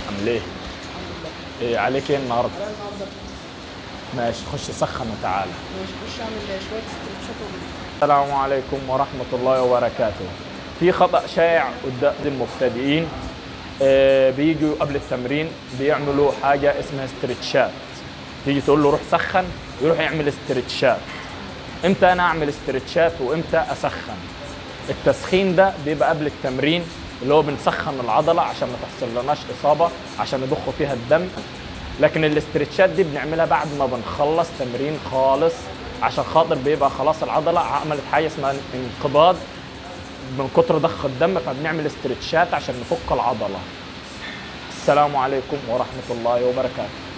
عامل ايه؟ ايه عليك ايه النهارده؟ ماشي خش سخن وتعالى ماشي خش اعمل شويه استرتشات وبس السلام عليكم ورحمة الله وبركاته في خطأ شائع قدام المبتدئين آه، بيجوا قبل التمرين بيعملوا حاجة اسمها استرتشات تيجي تقول له روح سخن يروح يعمل استرتشات امتى انا اعمل استرتشات وامتى اسخن التسخين ده بيبقى قبل التمرين اللي هو بنسخن العضلة عشان ما تحصل لناش إصابة عشان يضخ فيها الدم لكن الاسترتشات دي بنعملها بعد ما بنخلص تمرين خالص عشان خاطر بيبقى خلاص العضلة عملت حاجة اسمها انقباض من كتر ضخ الدم فبنعمل استرتشات عشان نفك العضلة السلام عليكم ورحمة الله وبركاته